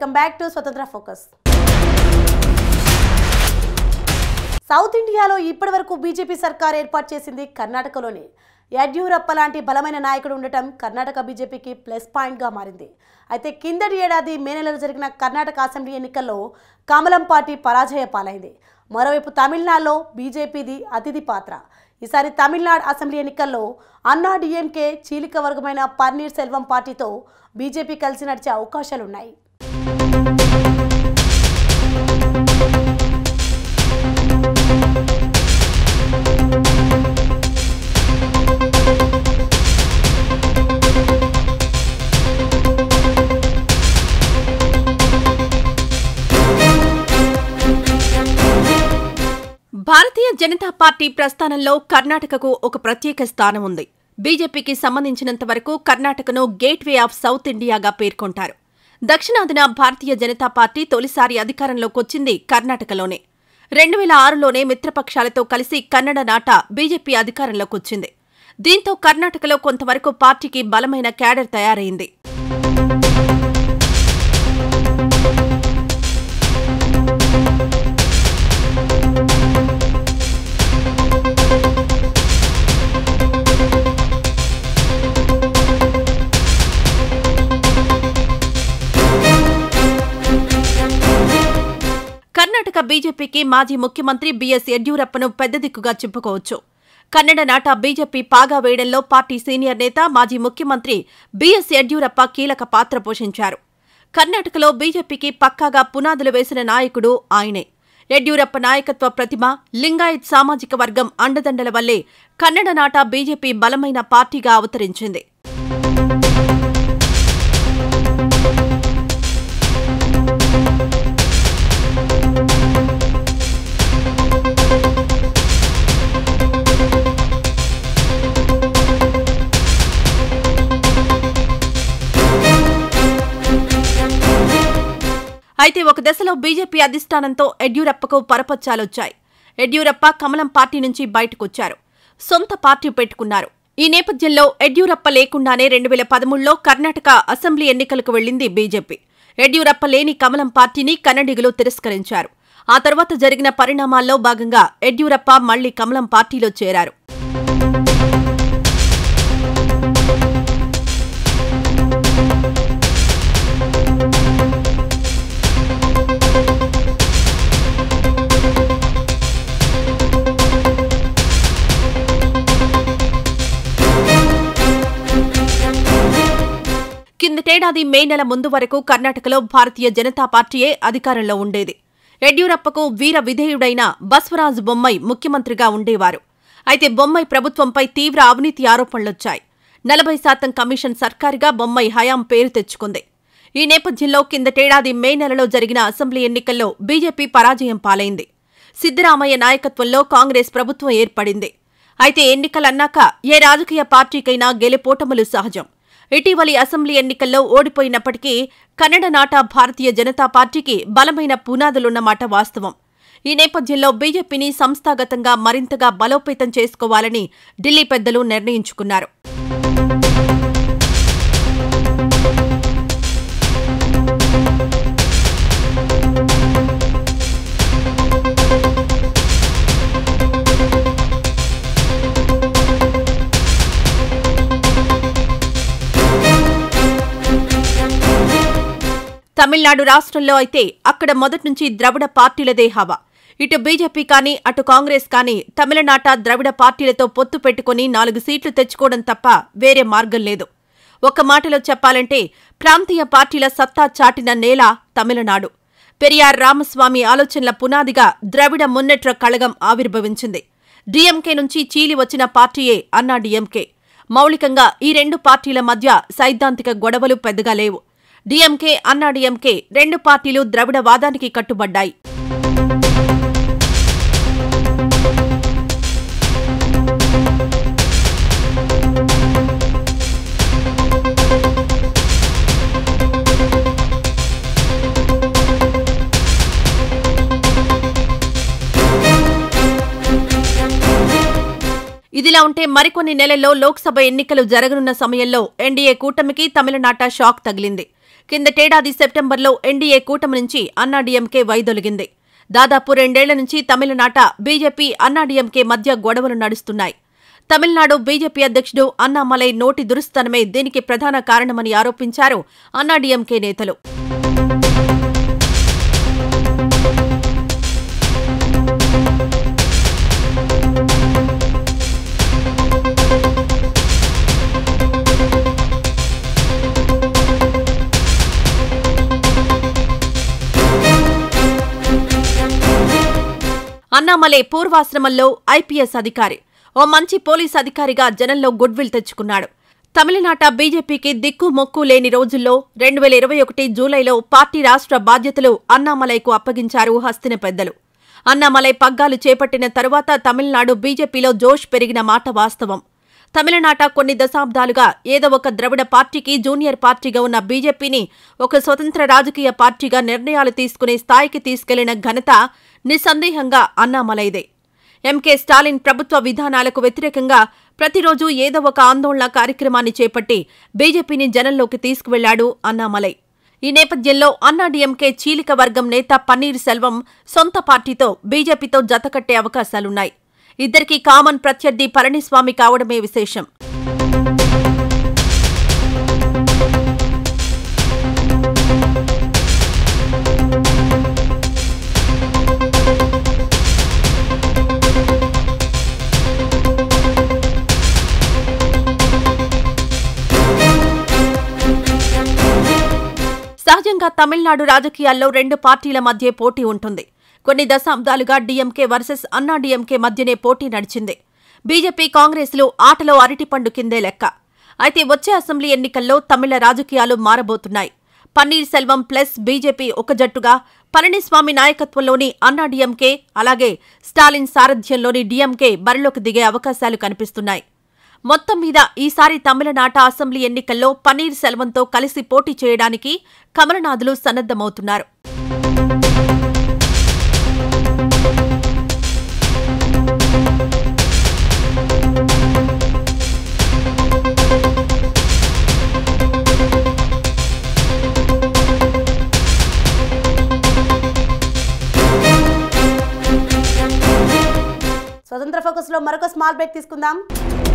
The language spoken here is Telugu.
welcome back to Swatantra focus south ఇండియాలో ఇప్పటివరకు బీజేపీ సర్కార్ ఏర్పాటు చేసింది కర్ణాటకలోనే యడ్యూరప్ప లాంటి బలమైన నాయకుడు ఉండటం కర్ణాటక బీజేపీకి ప్లస్ పాయింట్గా మారింది అయితే కిందటి ఏడాది మే నెలలో జరిగిన కర్ణాటక అసెంబ్లీ ఎన్నికల్లో కమలం పార్టీ పరాజయ పాలైంది మరోవైపు తమిళనాడులో బీజేపీది అతిథి పాత్ర ఈసారి తమిళనాడు అసెంబ్లీ ఎన్నికల్లో అన్నా డిఎంకే చీలిక వర్గమైన పన్నీర్ సెల్వం పార్టీతో బీజేపీ కలిసి నడిచే అవకాశాలున్నాయి భారతీయ జనతా పార్టీ ప్రస్థానంలో కర్ణాటకకు ఒక ప్రత్యేక స్థానం ఉంది బీజేపీకి సంబంధించినంత వరకు కర్ణాటకను గేట్వే ఆఫ్ సౌత్ ఇండియాగా పేర్కొంటారు దక్షిణాదిన భారతీయ జనతా పార్టీ తొలిసారి అధికారంలోకొచ్చింది కర్ణాటకలోనే రెండు వేల ఆరులోనే మిత్రపక్షాలతో కలిసి కన్నడ నాట బీజేపీ అధికారంలోకొచ్చింది దీంతో కర్ణాటకలో కొంతవరకు పార్టీకి బలమైన క్యాడర్ తయారైంది కర్ణాటక బీజేపీకి మాజీ ముఖ్యమంత్రి బీఎస్ యడ్యూరప్పను పెద్ద దిక్కుగా చెప్పుకోవచ్చు కన్నడ నాట బీజేపీ పాగా వేయడంలో పార్టీ సీనియర్ నేత మాజీ ముఖ్యమంత్రి బీఎస్ యడ్యూరప్ప కీలక పాత్ర పోషించారు కర్ణాటకలో బీజేపీకి పక్కాగా పునాదులు వేసిన నాయకుడు ఆయనే యడ్యూరప్ప నాయకత్వ ప్రతిమ లింగాయత్ సామాజిక వర్గం అండదండల వల్లే కన్నడ నాట బీజేపీ బలమైన పార్టీగా అవతరించింది అయితే ఒక దశలో బీజేపీ అధిష్టానంతో యడ్యూరప్పకు పరపచ్చాలొచ్చాయి యడ్యూరప్ప కమలం పార్టీ నుంచి బయటకొచ్చారు సొంత పార్టీ పెట్టుకున్నారు ఈ నేపథ్యంలో యడ్యూరప్ప లేకుండానే రెండు వేల పదమూడులో కర్ణాటక అసెంబ్లీ ఎన్నికలకు వెళ్లింది బీజేపీ యడ్యూరప్ప లేని కమలం పార్టీని కన్నడిగులు తిరస్కరించారు ఆ తర్వాత జరిగిన పరిణామాల్లో భాగంగా యడ్యూరప్ప మళ్లీ కమలం పార్టీలో చేరారు కిందటేడాది మే నెల ముందు వరకు కర్ణాటకలో భారతీయ జనతా పార్టీయే అధికారంలో ఉండేది యడ్యూరప్పకు వీర విధేయుడైన బస్వరాజ్ బొమ్మై ముఖ్యమంత్రిగా ఉండేవారు అయితే బొమ్మై ప్రభుత్వంపై తీవ్ర అవినీతి ఆరోపణలొచ్చాయి నలభై శాతం కమిషన్ సర్కారుగా బొమ్మై హయాం పేరు తెచ్చుకుంది ఈ నేపథ్యంలో కిందటేడాది మే నెలలో జరిగిన అసెంబ్లీ ఎన్నికల్లో బీజేపీ పరాజయం పాలైంది సిద్దరామయ్య నాయకత్వంలో కాంగ్రెస్ ప్రభుత్వం ఏర్పడింది అయితే ఎన్నికలన్నాక ఏ రాజకీయ పార్టీకైనా గెలుపోటములు సహజం ఇటీవలి అసెంబ్లీ ఎన్నికల్లో ఓడిపోయినప్పటికీ కన్నడ నాట భారతీయ జనతా పార్టీకి బలమైన పునాదులున్నమాట వాస్తవం ఈ నేపథ్యంలో బీజేపీని సంస్థాగతంగా మరింతగా బలోపేతం చేసుకోవాలని ఢిల్లీ పెద్దలు నిర్ణయించుకున్నారు తమిళనాడు రాష్ట్రంలో అయితే అక్కడ మొదట్నుంచి ద్రవిడ పార్టీలదే హవా ఇటు బీజేపీ కానీ అటు కాంగ్రెస్ కానీ తమిళనాట ద్రవిడ పార్టీలతో పొత్తు పెట్టుకుని నాలుగు సీట్లు తెచ్చుకోవడం తప్ప వేరే మార్గం లేదు ఒక మాటలో చెప్పాలంటే ప్రాంతీయ పార్టీల సత్తా చాటిన నేల తమిళనాడు పెరియార్ రామస్వామి ఆలోచనల పునాదిగా ద్రవిడ మున్నెట్ర కళగం ఆవిర్భవించింది డీఎంకే నుంచి చీలి వచ్చిన పార్టీయే అన్నా డీఎంకే మౌలికంగా ఈ రెండు పార్టీల మధ్య సైద్ధాంతిక గొడవలు పెద్దగా లేవు డీఎంకే అన్నాడీఎంకే రెండు పార్టీలు ద్రవిడ వాదానికి కట్టుబడ్డాయి ఇదిలా ఉంటే మరికొన్ని నెలల్లో లోక్సభ ఎన్నికలు జరగనున్న సమయంలో ఎన్డీఏ కూటమికి తమిళనాట షాక్ తగిలింది కిందటేడాది సెప్టెంబర్లో ఎన్డీఏ కూటమి నుంచి అన్నాడీఎంకే వైదొలిగింది దాదాపు రెండేళ్ల నుంచి తమిళనాట బీజేపీ అన్నాడీఎంకే మధ్య గొడవలు నడుస్తున్నాయి తమిళనాడు బీజేపీ అధ్యక్షుడు అన్నామలై నోటి దురుస్తనమే దీనికి ప్రధాన కారణమని ఆరోపించారు అన్నాడీఎంకే నేతలు అన్నామలై పూర్వాశ్రమంలో ఐపీఎస్ అధికారి ఓ మంచి పోలీస్ అధికారిగా జనంలో గుడ్విల్ తెచ్చుకున్నాడు తమిళనాట బీజేపీకి దిక్కు మొక్కు లేని రోజుల్లో రెండు వేల ఇరవై ఒకటి జూలైలో పార్టీ రాష్ట్ర బాధ్యతలు అన్నామలైకు అప్పగించారు హస్తిన పెద్దలు అన్నామలై పగ్గాలు చేపట్టిన తరువాత తమిళనాడు బీజేపీలో జోష్ పెరిగిన మాట వాస్తవం తమిళనాట కొన్ని దశాబ్దాలుగా ఏదో ఒక ద్రవిడ పార్టీకి జూనియర్ పార్టీగా ఉన్న బీజేపీని ఒక స్వతంత్ర రాజకీయ పార్టీగా నిర్ణయాలు తీసుకునే స్థాయికి తీసుకెళ్లిన ఘనత నిస్సందేహంగా అన్నామలైదే ఎంకే స్టాలిన్ ప్రభుత్వ విధానాలకు వ్యతిరేకంగా ప్రతిరోజు ఏదో ఒక ఆందోళన కార్యక్రమాన్ని చేపట్టి బీజేపీని జనంలోకి తీసుకువెళ్లాడు అన్నామలై ఈ నేపథ్యంలో అన్నాడీఎంకే చీలిక వర్గం నేత పన్నీర్ సెల్వం సొంత పార్టీతో బీజేపీతో జతకట్టే అవకాశాలున్నాయి ఇద్దరికీ కామన్ ప్రత్యర్థి పళనిస్వామి కావడమే విశేషం సహజంగా తమిళనాడు రాజకీయాల్లో రెండు పార్టీల మధ్య పోటీ ఉంటుంది కొన్ని దశాబ్దాలుగా డీఎంకే వర్సెస్ అన్నా డీఎంకే మధ్యనే పోటీ నడిచింది బీజేపీ కాంగ్రెస్లు ఆటలో అరటిపండు కిందే లెక్క అయితే వచ్చే అసెంబ్లీ ఎన్నికల్లో తమిళ రాజకీయాలు మారబోతున్నాయి పన్నీర్ సెల్వం ప్లస్ బీజేపీ ఒక జట్టుగా పళనిస్వామి నాయకత్వంలోని అన్నా డీఎంకే అలాగే స్టాలిన్ సారథ్యంలోని డీఎంకే బరిలోకి దిగే అవకాశాలు కనిపిస్తున్నాయి మొత్తం మీద ఈసారి తమిళనాట అసెంబ్లీ ఎన్నికల్లో పన్నీర్ సెల్వంతో కలిసి పోటీ చేయడానికి కమలనాథులు సన్నద్దమవుతున్నారు స్వతంత్ర ఫోకస్ లో మరొక స్మాల్ బ్రేక్ తీసుకుందాం